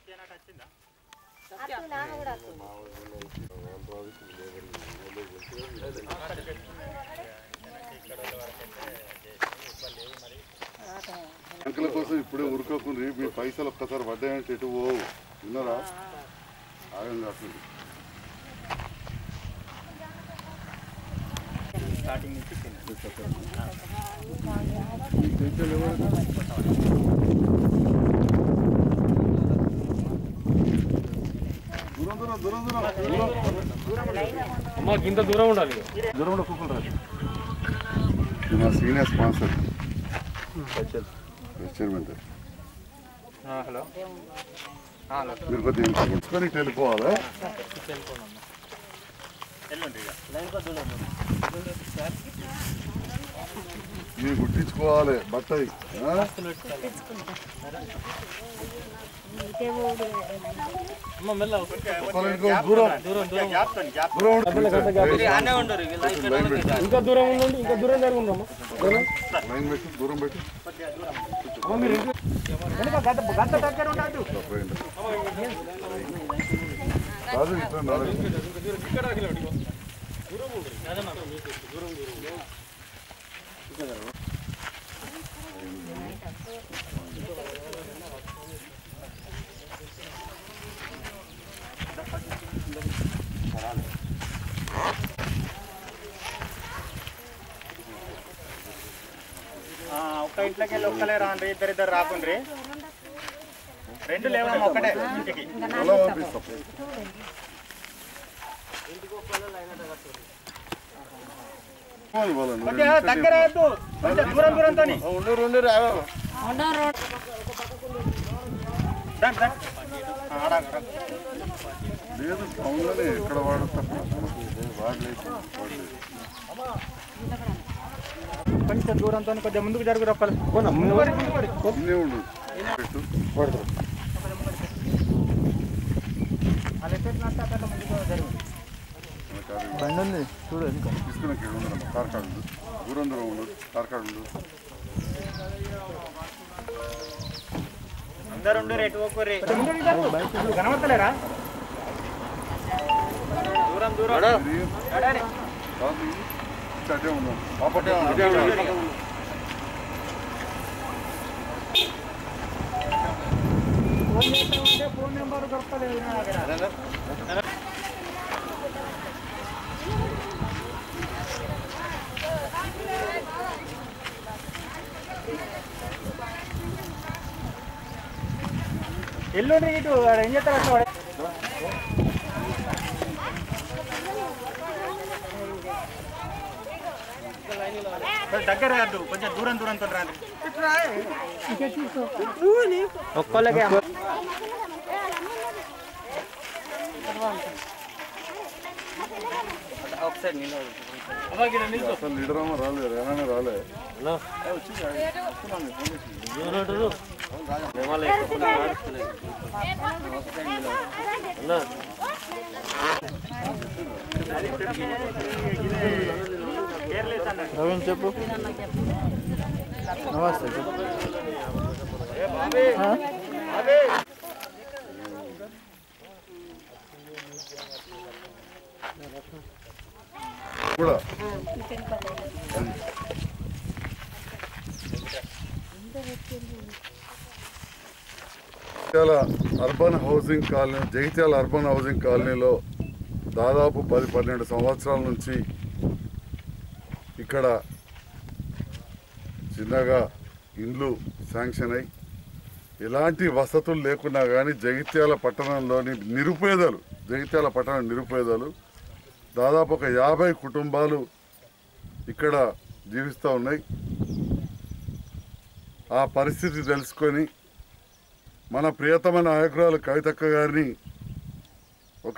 బ్యాంకుల కోసం ఇప్పుడే ఉరుకోకుండా మీ పైసలు ఒక్కసారి పడ్డాయంటే ఎటు పోవు విన్నారా ఆగం కాస్తుంది దూరం దూరం దూరం దూరం అమ్మ ఇంత దూరం ఉండాలి దూరంలో కుక్కలు రాదు ఇది మా సీనియర్ స్పాన్సర్ చైర్మన్ హలో మీరు కొద్దిగా ఉంచుకొని ఇటు వెళ్ళిపోవాలి మీరు గుట్టించుకోవాలి బట్టయి ఆ? అమ్మ మెల్ల ఒక్కరు ఇంకో దూరం దూరం దూరం దూరం ఉండు. లైన్ పెట్టు. ఇంకా దూరం ఉండండి ఇంకా దూరం జరుగుందమ్మా లైన్ పెట్టి దూరం పెట్టి కాదు ఇట్లా నడవండి. ఒక్క ఇంట్లోకి వెళ్ళి ఒక్కలే రాండి ఇద్దరిద్దరు రాకుండ్రి రెండు లేవమ్మా ఒక్కటే ఇంటికి ఎలా పంపిస్తాం పోవాలి వాళ్ళని. కొద్దిగా దగ్గర వద్దు కొంచెం దూరం దూరంతో ఉండరు ఉండరు ఆగరు. లేదు టౌన్లోనే ఎక్కడ వాడతా వాడలేదు వాడలేదు కొంచెం దూరంతో కొద్దిగా ముందుకు జరుగు రొక్కలు ఇన్నే ఉండు పెట్టు బండి ఉంది చూడు ఇంకా తీసుకున్న ఇక్కడ ఉండరు కార్ కార్డు ఉండు దూరం దూరం ఉండు కార్ కార్డు ఉండు అందరు ఉండు రేటు ఒక్కరి కనబడతలేరా దూరం దూరం ఇది కాదు ఇది. అటే ఉన్నాం పాపటే ఫోన్ నెంబర్ దొరకలేదు నా దగ్గర. ఎల్లుండి ఇటు వాడు ఏం చేస్తారు అట్లా వాడు? కొంచెం దగ్గర వద్దు కొంచెం దూరం దూరంతో రాండి ఒక్కళ్ళకే అమ్మ. అసలు లీడర్ అమ్మ రాలేదు రేనా రాలే ప్రవీణ్ చెప్పు నమస్తే చెప్పు కూడా Jagtial urban housing colony Jagtial urban housing కాలనీలో దాదాపు పది పన్నెండు సంవత్సరాల నుంచి ఇక్కడ చిన్నగా ఇండ్లు శాంక్షన్ అయి ఎలాంటి వసతులు లేకున్నా కానీ జగిత్యాల పట్టణంలోని నిరుపేదలు జగిత్యాల పట్టణ నిరుపేదలు దాదాపు ఒక యాభై కుటుంబాలు ఇక్కడ జీవిస్తూ ఉన్నాయి ఆ పరిస్థితి తెలుసుకొని మన ప్రియతమ నాయకురాలు కవితక్క గారిని ఒక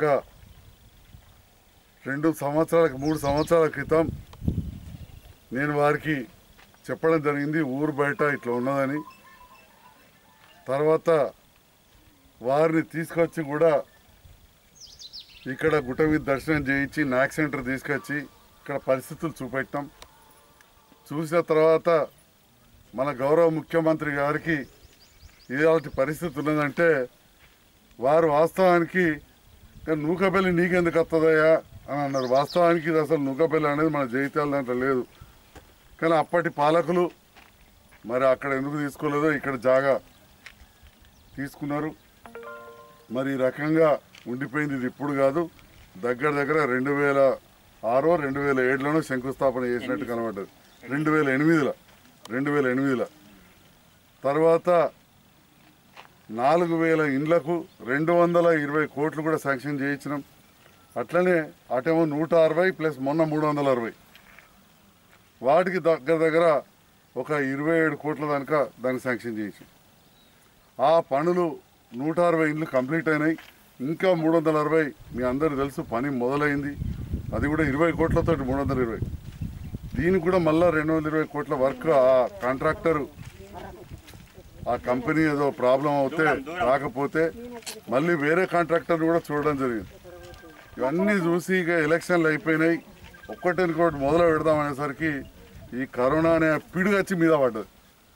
రెండు సంవత్సరాల మూడు సంవత్సరాల క్రితం నేను వారికి చెప్పడం జరిగింది ఊరు బయట ఇట్లా ఉన్నదని తర్వాత వారిని తీసుకొచ్చి కూడా ఇక్కడ గుట్ట మీద దర్శనం చేయించి నాక్ సెంటర్ తీసుకొచ్చి ఇక్కడ పరిస్థితులు చూపెట్టాం చూసిన తర్వాత మన గౌరవ ముఖ్యమంత్రి గారికి ఇలాంటి పరిస్థితి ఉన్నదంటే వారు వాస్తవానికి "కానీ నూకపల్లి నీకెందుకు వస్తుందయ్యా అని అన్నారు వాస్తవానికి ఇది అసలు నూకపల్లి అనేది మన జైత్యాల దాంట్లో లేదు కానీ అప్పటి పాలకులు మరి అక్కడ ఎందుకు తీసుకోలేదో ఇక్కడ జాగా తీసుకున్నారు మరి ఈ రకంగా ఉండిపోయింది ఇది ఇప్పుడు కాదు దగ్గర దగ్గర రెండు వేల ఆరో రెండు వేల ఏడులోనో శంకుస్థాపన చేసినట్టు కనబడ్డది రెండు వేల ఎనిమిదిలో రెండు వేల ఎనిమిదిలో తర్వాత నాలుగు వేల ఇండ్లకు రెండు వందల ఇరవై కోట్లు కూడా శాంక్షన్ చేయించినాం అట్లనే అటేమో నూట అరవై ప్లస్ మొన్న మూడు వందల అరవై వాటికి దగ్గర దగ్గర ఒక ఇరవై ఏడు కోట్ల దానిక దాన్ని శాంక్షన్ చేయించి ఆ పనులు నూట అరవై ఇండ్లు కంప్లీట్ అయినాయి ఇంకా మూడు వందల అరవై మీ అందరు తెలుసు పని మొదలైంది అది కూడా ఇరవై కోట్లతో మూడు వందల ఇరవై దీనికి కూడా మళ్ళీ రెండు వందల ఇరవై కోట్ల వర్క్ ఆ కాంట్రాక్టరు ఆ కంపెనీ ఏదో ప్రాబ్లం అవుతే రాకపోతే మళ్ళీ వేరే కాంట్రాక్టర్ కూడా చూడడం జరిగింది ఇవన్నీ చూసి ఇక ఎలక్షన్లు అయిపోయినాయి ఒక్కటికొకటి మొదలు పెడదాం అనేసరికి ఈ కరోనా అనే పిడుగు వచ్చి మీద పడ్డది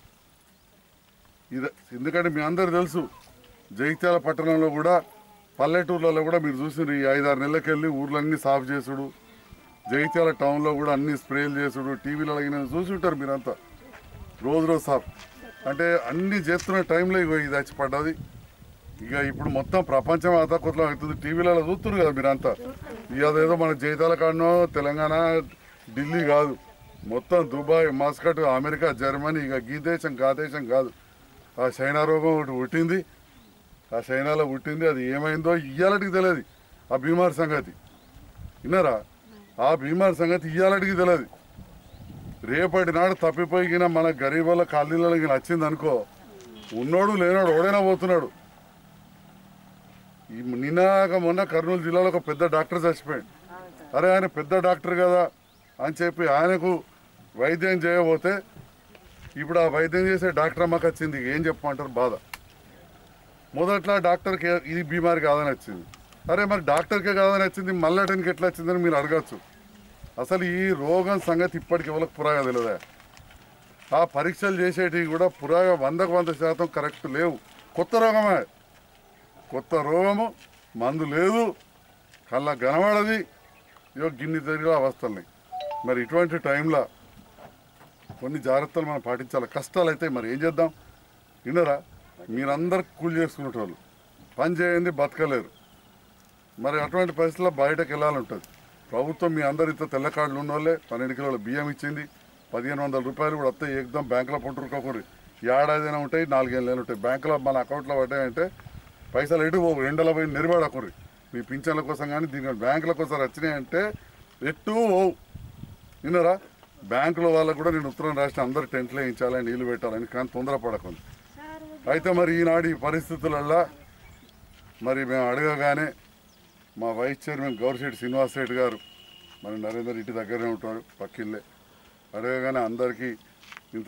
ఇది ఎందుకంటే మీ అందరు తెలుసు జగిత్యాల పట్టణంలో కూడా పల్లెటూర్లలో కూడా మీరు చూసిన ఈ ఐదారు నెలలకి వెళ్ళి ఊర్లన్నీ సాఫ్ చేసుడు జగిత్యాల టౌన్లో కూడా అన్ని స్ప్రేలు చేసుడు టీవీలో అడిగిన చూసి ఉంటారు మీరంతా రోజు రోజు సాఫ్ అంటే అన్ని చేస్తున్న టైంలో ఇగో ఇది వచ్చి పడ్డది ఇక ఇప్పుడు మొత్తం ప్రపంచం అతకొతలం అవుతుంది టీవీలలో చూస్తున్నారు కదా మీరంతా ఇక అదేదో మన జైతాల కాడనో తెలంగాణ ఢిల్లీ కాదు మొత్తం దుబాయ్ మాస్కట్ అమెరికా జర్మనీ ఇక గీ దేశం గా దేశం కాదు ఆ చైనా రోగం ఒకటి పుట్టింది ఆ చైనాలో పుట్టింది అది ఏమైందో ఇయ్యాలటికి తెలియదు ఆ బీమార్ సంగతి విన్నారా ఆ బీమార్ సంగతి ఇయ్యాలటికి తెలియదు రేపటి నాడు తప్పిపోయిన మన గరీబుల కాలనీలకి నచ్చింది అనుకో ఉన్నోడు లేనోడు ఓడైనా పోతున్నాడు ఈ నిన్నాక మొన్న కర్నూలు జిల్లాలో ఒక పెద్ద డాక్టర్ చచ్చిపోయాడు అరే ఆయన పెద్ద డాక్టర్ కదా అని చెప్పి ఆయనకు వైద్యం చేయబోతే ఇప్పుడు ఆ వైద్యం చేసే డాక్టర్ అమ్మకి వచ్చింది ఏం చెప్పమంటారు బాధ మొదట్లో డాక్టర్కి ఇది బీమారి కాదని వచ్చింది అరే మరి డాక్టర్కే కాదని వచ్చింది మళ్ళటనికి ఎట్లా వచ్చిందని మీరు అడగచ్చు అసలు ఈ రోగం సంగతి ఇప్పటికి ఎవరికి పురాగా తెలియదా ఆ పరీక్షలు చేసేటివి కూడా పురాగా వందకు వంద శాతం కరెక్ట్ లేవు కొత్త రోగమే కొత్త రోగము మందు లేదు కళ్ళ కనబడది ఇగో గిన్ని జరిగే అవస్థల్ని మరి ఇటువంటి టైంలో కొన్ని జాగ్రత్తలు మనం పాటించాలి కష్టాలు అయితే మరి ఏం చేద్దాం విన్నరా మీరందరు కూలి చేసుకునేటోళ్ళు పని చేయండి బతకలేరు మరి అటువంటి పరిస్థితుల్లో బయటకు వెళ్ళాలంటుంది ప్రభుత్వం మీ అందరు ఇంత తెల్ల కార్డులు ఉన్న వాళ్ళే పన్నెండు కిలోల బియ్యం ఇచ్చింది పదిహేను వందల రూపాయలు కూడా వస్తాయి ఏకదం బ్యాంకులో పుట్టుకోకూడదు ఏడాదినా ఉంటాయి నాలుగేళ్ళు నెలలు ఉంటాయి బ్యాంకులో మన అకౌంట్లో పడ్డాయంటే పైసలు ఎటు పోవు ఎండల పోయి నిలబడకూరి మీ పింఛన్ల కోసం కానీ దీని బ్యాంకుల కోసం వచ్చినాయంటే ఎటు పోవు విన్నారా బ్యాంకుల వాళ్ళకు కూడా నేను ఉత్తరం రాసిన అందరు టెంట్లు వేయించాలని నీళ్లు పెట్టాలని కానీ తొందరపడకుండా అయితే మరి ఈనాడు ఈ పరిస్థితులల్లో మరి మేము అడగగానే మా వైస్ చైర్మన్ గౌరిశెట్టి శ్రీనివాస్ రెడ్డి గారు మరి నరేందర్ ఇంటి దగ్గరనే ఉంటాడు పక్కిల్లే అడగగానే అందరికీ ఇంత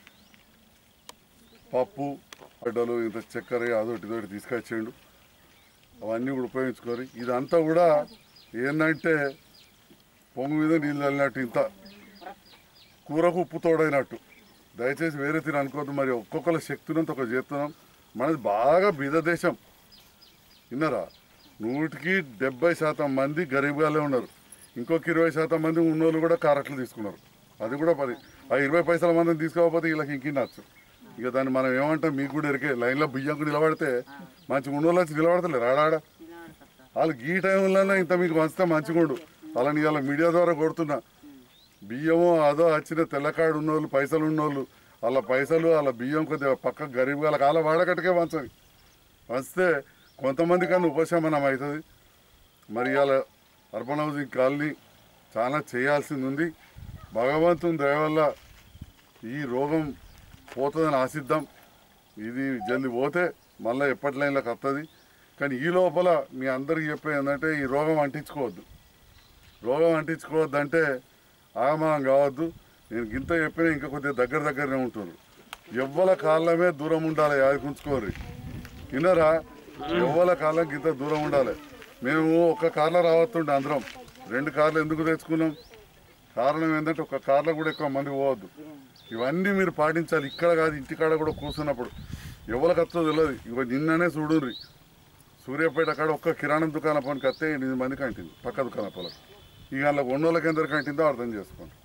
పప్పు అడ్డలు ఇంత చక్కెర అదొకటి ఇదొకటి తీసుకొచ్చిండు అవన్నీ కూడా ఉపయోగించుకోరు ఇదంతా కూడా ఏంటంటే పొంగు మీద నీళ్ళు చల్లినట్టు ఇంత కూరకు ఉప్పు తోడైనట్టు దయచేసి వేరే తిని అనుకోవద్దు మరి ఒక్కొక్కరి శక్తినంత ఒక చేస్తున్నాం మనది బాగా బీద దేశం విన్నారా నూటికి డెబ్బై శాతం మంది గరీబ్గాలే ఉన్నారు ఇంకొక ఇరవై శాతం మంది ఉన్నోళ్ళు కూడా కారట్లు తీసుకున్నారు అది కూడా పది ఆ ఇరవై పైసల మందిని తీసుకోకపోతే వీళ్ళకి ఇంకినచ్చు ఇక దాన్ని మనం ఏమంటాం మీకు కూడా ఎరికే లైన్లో బియ్యంకు నిలబడితే మంచి ఉన్నోళ్ళు వచ్చి నిలబడతలేరు ఆడాడ వాళ్ళు ఈ టైంలోనే ఇంత మీకు మంచితే మంచిగుండు వాళ్ళని ఇవాళ మీడియా ద్వారా కొడుతున్నా బియ్యము అదో వచ్చిన తెల్లకాడు ఉన్నోళ్ళు పైసలు ఉన్నోళ్ళు వాళ్ళ పైసలు వాళ్ళ బియ్యం కొద్దిగా పక్క గరీబ్ వాళ్ళకి వాళ్ళ వాడకట్టుకే పంచండి వస్తే కొంతమంది కన్నా ఉపశమనం అవుతుంది మరి ఇవాళ అర్బన్ హౌసింగ్ కాలనీ చాలా చేయాల్సింది ఉంది భగవంతుని దయ వల్ల ఈ రోగం పోతుందని ఆశిద్దాం ఇది జల్ది పోతే మళ్ళీ ఎప్పటి లైన్లోకి వస్తుంది కానీ ఈ లోపల మీ అందరికీ చెప్పేది ఏంటంటే ఈ రోగం అంటించుకోవద్దు రోగం అంటించుకోవద్దు అంటే ఆగమనం కావద్దు నేను గింత చెప్పినా ఇంకా కొద్దిగా దగ్గర దగ్గరనే ఉంటున్నారు ఎవ్వల కాళ్ళమే దూరం ఉండాలి యాదకుంచుకోరు విన్నారా ఎవ్వల కాలం గింత దూరం ఉండాలి మేము ఒక కార్లో రావస్తుండే అందరం రెండు కార్లు ఎందుకు తెచ్చుకున్నాం కారణం ఏంటంటే ఒక కార్లో కూడా ఎక్కువ మంది పోవద్దు ఇవన్నీ మీరు పాటించాలి ఇక్కడ కాదు ఇంటికాడ కూడా కూర్చున్నప్పుడు ఎవరికి వస్తుందో తెలియదు ఇక నిన్ననే చూడుర్రి సూర్యాపేట అక్కడ ఒక్క కిరాణం దుకాణం పనికి వస్తే ఎనిమిది మందికి అంటింది పక్క దుకాణం పొలం ఇక అందులో ఉన్నోళ్ళకి ఎందరికి అంటిందో అర్థం చేసుకోండి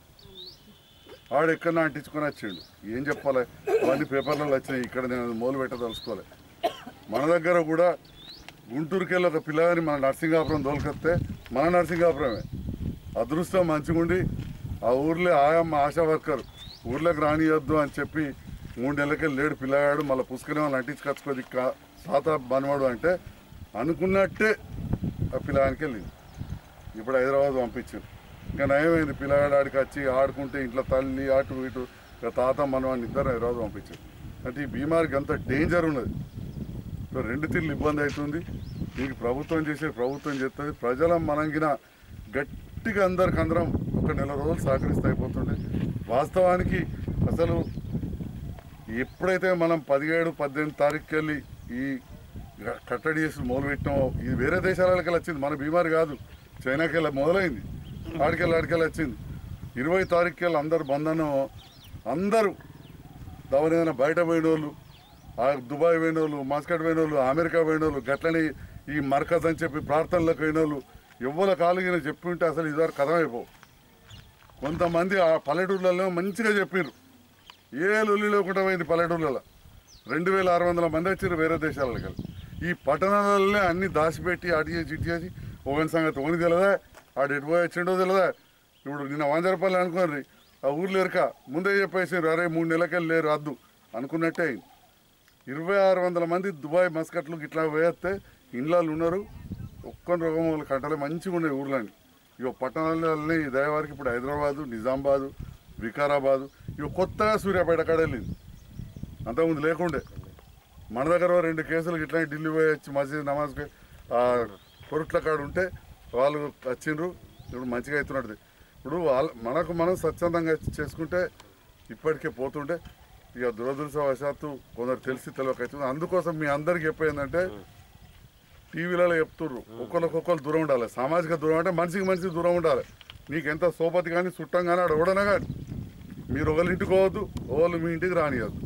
ఆడు ఎక్కడ అంటించుకొని వచ్చిండు ఏం చెప్పాలి అవన్నీ పేపర్లలో వచ్చినాయి ఇక్కడ నేను మొదలు పెట్టదలుచుకోలే మన దగ్గర కూడా గుంటూరుకి వెళ్ళి ఒక పిల్లగాని మన నర్సింగాపురం దోలుకొస్తే మన నర్సింగాపురమే అదృష్టం మంచిగుండి ఆ ఊర్లో ఆయమ్మ ఆశా వర్కర్ ఊర్లోకి రానియొద్దు అని చెప్పి మూడు నెలలకి లేడు పిల్లగాడు మళ్ళీ పుష్కరం వాళ్ళు అంటించుకొచ్చుకోది కా- తాత బనవాడు అంటే అనుకున్నట్టే ఆ పిల్లగానికి వెళ్ళింది ఇప్పుడు హైదరాబాద్ పంపించారు ఇంకా నయమైంది పిల్లగాడు ఆడికి వచ్చి ఆడుకుంటే ఇంట్లో తల్లి అటు ఇటు ఇక తాత మనవాడిని ఇద్దరు హైదరాబాద్ పంపించారు అంటే ఈ బీమారికి అంత డేంజర్ ఉన్నది సో రెండు తీర్లు ఇబ్బంది అవుతుంది దీనికి ప్రభుత్వం చేసే ప్రభుత్వం చేస్తుంది ప్రజల మనంగిన గట్టిగా అందరికి అందరం ఒక నెల రోజులు సహకరిస్తే అయిపోతుండే వాస్తవానికి అసలు ఎప్పుడైతే మనం పదిహేడు పద్దెనిమిది తారీఖుకి వెళ్ళి ఈ గ- కట్టడి చేసి మొదలుపెట్టినామో ఇది వేరే దేశాలకి వెళ్ళి వచ్చింది మన బీమారి కాదు చైనాకి వెళ్ళి మొదలైంది ఆడికెళ్ళి ఆడికెళ్ళి వచ్చింది ఇరవై తారీఖుకి వెళ్ళి అందరు బంధనం అందరూ దవనేదైనా బయట పోయిన వాళ్ళు ఆ దుబాయ్ పోయిన వాళ్ళు మస్కట్ పోయిన వాళ్ళు అమెరికా పోయిన వాళ్ళు గట్లని ఈ మర్కజ్ అని చెప్పి ప్రార్థనలకు పోయిన వాళ్ళు ఎవ్వరు కాలుగిన చెప్పి ఉంటే అసలు ఇదివరకు కథమైపో కొంతమంది ఆ పల్లెటూర్లలో మంచిగా చెప్పారు ఏ లొల్లి లేకుండా పోయింది పల్లెటూర్లలో రెండు వేల ఆరు వందల మంది వచ్చారు వేరే దేశాలకు వెళ్ళి ఈ పట్టణాలలోనే అన్ని దాచిపెట్టి అటు చేసి ఇటు చేసి ఒకని సంగతి ఓని తెలియదా ఆడు ఎటు పోయి వచ్చిండో తెలియదా ఇప్పుడు నిన్న వందరపల్లి అనుకోండి ఆ ఊర్లో ఎరక ముందే చెప్పేసారు అరే మూడు నెలలకెళ్ళి లేరు అద్దు అనుకున్నట్టే అయింది ఇరవై ఆరు వందల మంది దుబాయ్ మస్కట్లు ఇట్లా పోయేస్తే ఇండ్లలో ఉన్నారు ఒక్క రోగం వాళ్ళ కట్టలే మంచిగా ఉన్నాయి ఊర్లని ఇక పట్టణాలన్నీ దయవారికి ఇప్పుడు హైదరాబాదు నిజామాబాదు వికారాబాదు ఇక కొత్తగా సూర్యాపేట కాడ వెళ్ళింది అంతకుముందు లేకుండే మన దగ్గర ఓ రెండు కేసులు ఇట్లా ఢిల్లీ పోయి వచ్చి మసీద్ నమాజ్కి ఆ కొరుట్ల కాడ ఉంటే వాళ్ళు వచ్చిండ్రు ఇప్పుడు మంచిగా అవుతున్నది ఇప్పుడు వాళ్ళ మనకు మనం స్వచ్ఛందంగా చేసుకుంటే ఇప్పటికే పోతుండే ఇక దురదృష్టవశాత్తు కొందరు తెలిసి తెలియక అవుతుంది అందుకోసం మీ అందరికి చెప్పేందంటే టీవీలలో చెప్తుర్రు ఒకరికొకరు దూరం ఉండాలి సామాజిక దూరం అంటే మనిషికి మనిషికి దూరం ఉండాలి నీకు ఎంత సోపతి కానీ చుట్టం కానీ ఆడ ఎవడనా కానీ మీరు ఒకరి ఇంటికి పోవద్దు ఒకళ్ళు మీ ఇంటికి రానియద్దు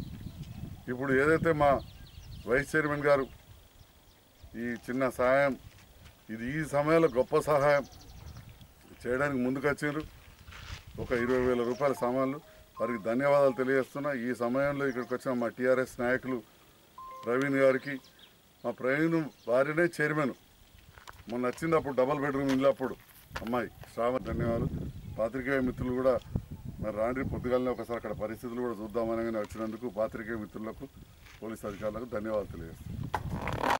ఇప్పుడు ఏదైతే మా వైస్ చైర్మన్ గారు ఈ చిన్న సహాయం ఇది ఈ సమయంలో గొప్ప సహాయం చేయడానికి ముందుకు వచ్చారు ఒక ఇరవై వేల రూపాయల సామాన్లు వారికి ధన్యవాదాలు తెలియజేస్తున్నా ఈ సమయంలో ఇక్కడికి వచ్చిన మా టీఆర్ఎస్ నాయకులు ప్రవీణ్ గారికి మా ప్రవీణ్ వారినే చైర్మన్ మొన్న వచ్చింది అప్పుడు డబల్ బెడ్రూమ్ ఇల్లు అప్పుడు అమ్మాయి శ్రావణ్ ధన్యవాదాలు పాత్రికేయ మిత్రులు కూడా మరి రాండ్రి పొద్దుగాలనే ఒకసారి అక్కడ పరిస్థితులు కూడా చూద్దామని వచ్చినందుకు పాత్రికేయ మిత్రులకు పోలీస్ అధికారులకు ధన్యవాదాలు తెలియజేస్తాను